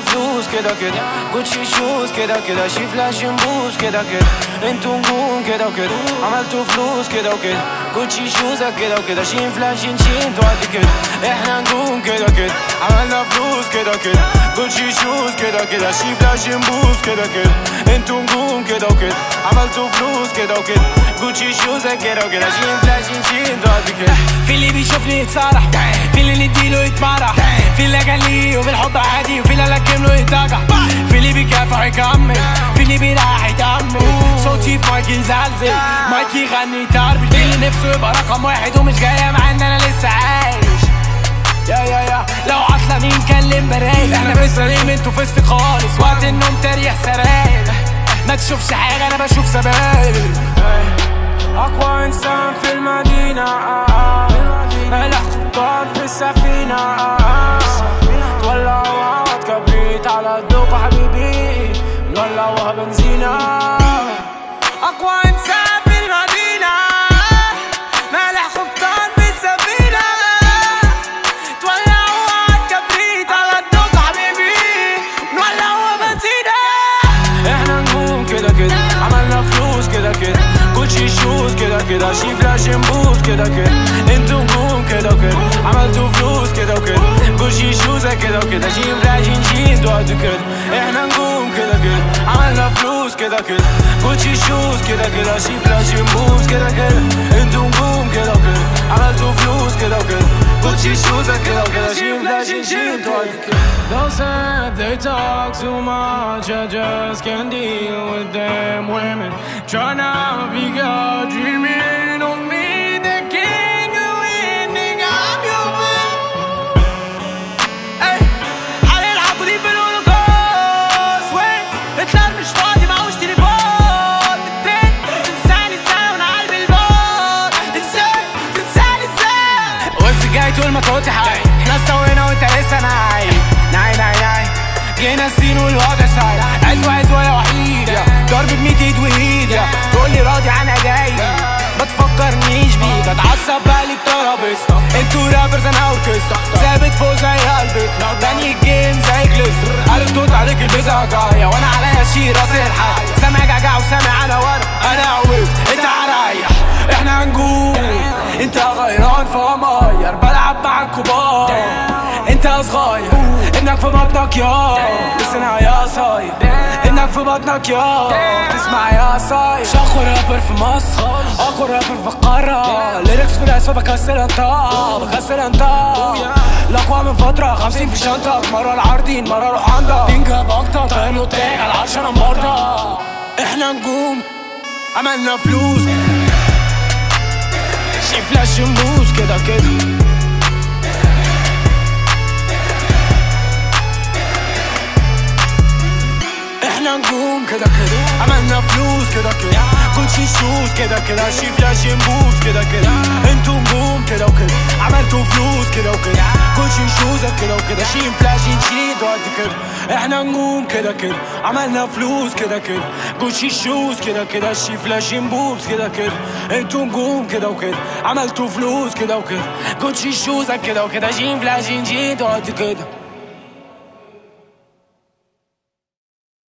فلوس كده كده جوتشي شوز كده كده شي فلاش بوز كده كده انتوا نجوم كده وكده عملتوا فلوس كده وكده جوتشي شوزة كده وكده شين فلاش شين انتوا قد كده احنا نجوم كده كده عملنا فلوس كده كده جوتشي شوز كده كده شي فلاش بوز كده كده انتوا نجوم كده وكده عملتوا فلوس كده وكده جوتشي شوزة كده وكده شين فلاش شين انتوا قد كده في اللي بيشوفني يتصارح في اللي نديله يتمرح في اللي قال لي وبالحب عادي وفي اللي لكم له يتقع في اللي بيكافح يكمل في اللي بيراح يتأمل صوتي في مايكي يزلزل مايكي يغني تربي في اللي نفسه يبقى رقم واحد ومش جاية مع ان انا لسه عايش يا يا يا لو عطلانين كلم برايز احنا في السليم انتوا في استي خالص وقت النوم تريح سراير ما تشوفش حاجة انا بشوف سبايل أقوى إنسان في المدينة آه آه. ملح خطان في السفينة آه آه. تولع وعوض كبريت على الذوق حبيبي نولعوها بنزينة أقوى إنسان في المدينة ملح خطان في السفينة تولع وعوض كبريت على الذوق حبيبي نولعوها بنزينة احنا نجوم كده كده عملنا فلوس كده كده جوتشي شوز كده كده شي فلاش بوز كده كده انتوا نجوم كده وكده عملتوا فلوس كده وكده جوتشي شوزة كده وكده شي فلاش شي انتوا قد كده احنا نجوم كده كده عملنا فلوس كده كده جوتشي شوز كده كده شي فلاش بوز كده كده انتوا نجوم كده وكده عملتوا فلوس كده وكده جوتشي شوزة كده وكده شي فلاش شي انتوا قد كده They'll say they talk too much, I just can't deal with them women Trying to figure dreaming on me, the king of winning, I'm your man Ey, alle يلعبوا لي بالهولوكوست وين هتلر مش فاضي معهوش تليفون الترند تنساني ازاي وانا قلبي البار ازاي تنساني ازاي وانت جاي تقول ما توتي حاجة احنا استوينا وانت لسه نايم ناي ناي ناي جينا السين والوضع صاير عزوة عزوة يا وحيد يا ضرب بميت ايد وايد يا تقول لي راضي عن ادائي ما تفكرنيش بيك اتعصب بالي بترابيزتا انتوا رابرز انا اوركسترا ثابت فوق زي قلبك تاني الجيم زي جليستر عارف توت عليك البيزا جاية وانا عليا شي راسي الحاجة سامع جعجع وسامع انا وانا انا عويت انت عرايح احنا نجوم انت غيران فماير بلعب مع الكبار انت صغير انك في بطنك يا تسمع يا صاير انك في بطنك يا تسمع يا صاير شخو رابر في مصر اقوى رابر في القارة ليركس في الاسفل بكسر انطاق بكسر انطاق الاقوى من فترة خمسين في شنطة مرة العارضين مرة روحاندا بينجا بكتة طاير له تاج على العرش انا مرضى احنا نجوم عملنا فلوس شي فلاش نبوس كده كده احنا نجوم كده كده عملنا فلوس كده كده جوتشي شوز كده كده شي فلاش نبوس كده كده انتوا نجوم كده وكده عملتوا فلوس كده وكده جوتشي شوزة كده وكده شي فلاش نشيد قد كده احنا نجوم كده كده عملنا فلوس كده كده جوتشي شوز كده كده شي فلاش بوبس كده كده انتوا نجوم كده وكده عملتوا فلوس كده وكده جوتشي شوزة كده وكده شي فلاش نشيد قد كده